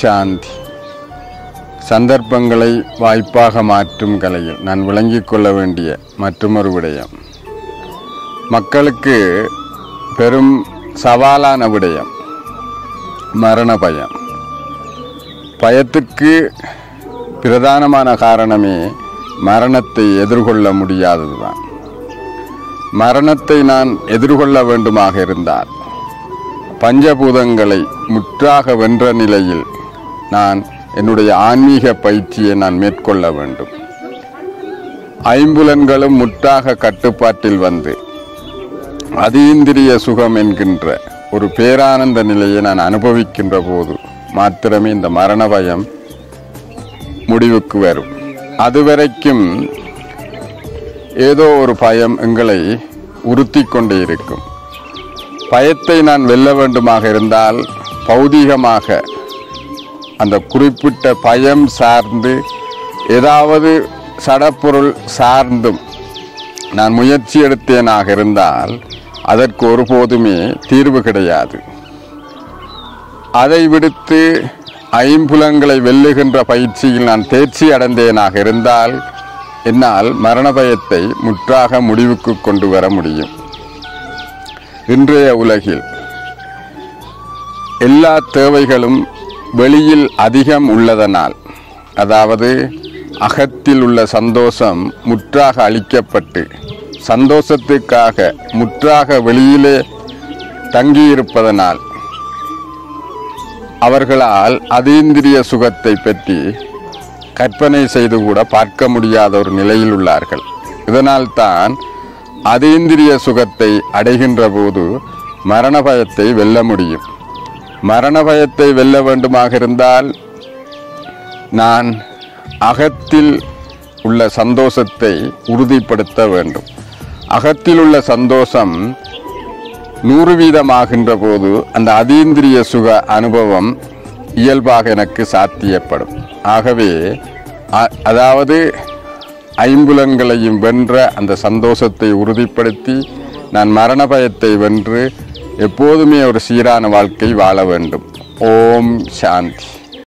சாந்தி சந்தர்ப்பங்களை வாய்ப்பாக மாற்றும் கலையில் நான் விளங்கிக் கொள்ள வேண்டிய மற்றொரு விடயம் மக்களுக்கு பெரும் சவாலான விடயம் மரண பயம் பயத்துக்கு பிரதானமான காரணமே மரணத்தை எதிர்கொள்ள முடியாததுதான் மரணத்தை நான் எதிர்கொள்ள வேண்டுமாக இருந்தால் பஞ்சபூதங்களை முற்றாக வென்ற நிலையில் நான் என்னுடைய ஆன்மீக பயிற்சியை நான் மேற்கொள்ள வேண்டும் ஐம்புலன்களும் முற்றாக கட்டுப்பாட்டில் வந்து அதீந்திரிய சுகம் என்கின்ற ஒரு பேரானந்த நிலையை நான் அனுபவிக்கின்ற போது மாத்திரமே இந்த மரண பயம் முடிவுக்கு வரும் அதுவரைக்கும் ஏதோ ஒரு பயம் எங்களை உறுத்தி கொண்டே இருக்கும் பயத்தை நான் வெல்ல வேண்டுமாக இருந்தால் பௌதீகமாக அந்த குறிப்பிட்ட பயம் சார்ந்து ஏதாவது சடப்பொருள் சார்ந்தும் நான் முயற்சி எடுத்தேனாக இருந்தால் அதற்கு ஒருபோதுமே தீர்வு கிடையாது அதை விடுத்து ஐம்புலங்களை வெல்லுகின்ற பயிற்சியில் நான் தேர்ச்சி அடைந்தேனாக இருந்தால் என்னால் மரண பயத்தை முற்றாக முடிவுக்கு கொண்டு வர முடியும் இன்றைய உலகில் எல்லா தேவைகளும் வெளியில் அதிகம் உள்ளதனால் அதாவது அகத்தில் உள்ள சந்தோஷம் முற்றாக அளிக்கப்பட்டு சந்தோஷத்துக்காக முற்றாக வெளியிலே தங்கியிருப்பதனால் அவர்களால் அதீந்திரிய சுகத்தை பற்றி கற்பனை செய்து கூட பார்க்க முடியாத ஒரு நிலையில் உள்ளார்கள் இதனால்தான் அதீந்திரிய சுகத்தை அடைகின்ற போது மரண பயத்தை வெல்ல முடியும் மரண பயத்தை வெல்ல வேண்டுமாக இருந்தால் நான் அகத்தில் உள்ள சந்தோஷத்தை உறுதிப்படுத்த வேண்டும் அகத்தில் உள்ள சந்தோஷம் நூறு வீதமாகின்ற போது அந்த அதீந்திரிய சுக அனுபவம் இயல்பாக எனக்கு சாத்தியப்படும் ஆகவே அ- அதாவது ஐம்புலன்களையும் வென்ற அந்த சந்தோஷத்தை உறுதிப்படுத்தி நான் மரண பயத்தை வென்று எப்போதுமே ஒரு சீரான வாழ்க்கை வாழ வேண்டும் ஓம் சாந்தி